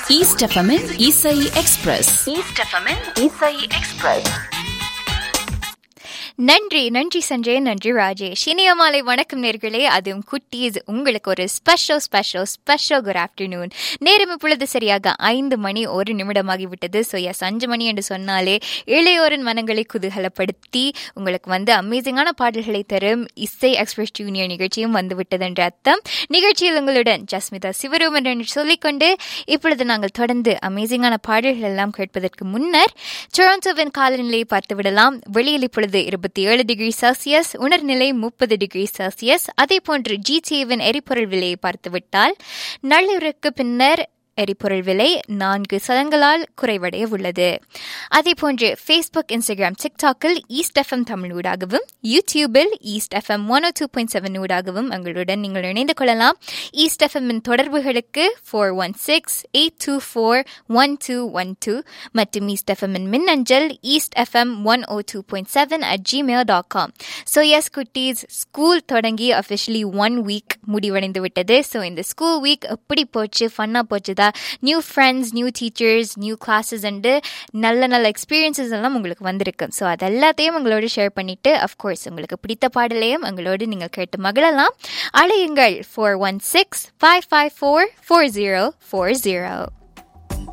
east எஃப்எம்மின் இசை express east எஃப்எம்மின் இசை எக்ஸ்பிரஸ் நன்றி நன்றி சஞ்சய் நன்றி ராஜேஷ் இனிய மாலை வணக்கம் நேர்களே அதுவும் குட்டீஸ் உங்களுக்கு ஒரு special special special good afternoon நேரம் இப்பொழுது சரியாக ஐந்து மணி ஒரு நிமிடமாகி விட்டது ஸோ எஸ் அஞ்சு மணி என்று சொன்னாலே இளையோரின் மனங்களை குதூகலப்படுத்தி உங்களுக்கு வந்து அமேசிங்கான பாடல்களை தரும் இசை எக்ஸ்பிரஸ் ஜூனியர் நிகழ்ச்சியும் வந்து விட்டது என்ற அர்த்தம் நிகழ்ச்சியில் உங்களுடன் ஜஸ்மிதா சிவரூமன் என்று சொல்லிக்கொண்டு இப்பொழுது நாங்கள் தொடர்ந்து அமேசிங்கான பாடல்கள் எல்லாம் கேட்பதற்கு முன்னர் டொரண்டோவின் காலநிலையை பார்த்து விடலாம் வெளியில் இப்பொழுது இருபத்தி ஏழு டிகிரி செல்சியஸ் உணர்நிலை முப்பது டிகிரி செல்சியஸ் அதே போன்று ஜிடிஏவின் எரிபொருள் விலையை பார்த்துவிட்டால் நள்ளிரவுக்கு பின்னர் எரிபொருள் விலை நான்கு சதங்களால் குறைவடைய உள்ளது அதே போன்று ஃபேஸ்புக் இன்ஸ்டாகிராம் டிக்டாக்கில் ஈஸ்ட் எஃப்எம் தமிழ் ஊடாகவும் யூடியூபில் east FM one two point seven ஊடாகவும் எங்களுடன் நீங்கள் இணைந்து கொள்ளலாம் ஈஸ்ட் எஃப்எம்மின் தொடர்புகளுக்கு four one six eight two four one two one two மற்றும் ஈஸ்ட் எஃப்எம்மின் மின்னஞ்சல் east FM one O two point seven at Gmail dot com so yes குட்டீஸ் ஸ்கூல் தொடங்கி அஃபிஷியலி ஒன் வீக் முடிவடைந்து விட்டது ஸோ இந்த ஸ்கூல் வீக் எப்படி போச்சு ஃபன்னாக போச்சுதா new friends new teachers new classes and நல்ல நல்ல எக்ஸ்பீரியன்சஸ் எல்லாம் உங்களுக்கு வந்திருக்கு ஸோ அது எல்லாத்தையும் உங்களோட ஷேர் பண்ணிட்டு அஃப்கோர்ஸ் உங்களுக்கு பிடித்த பாடலையும் எங்களோடு நீங்கள் கேட்டு மகிழலாம் அழையுங்கள் four one six five five four four zero four zero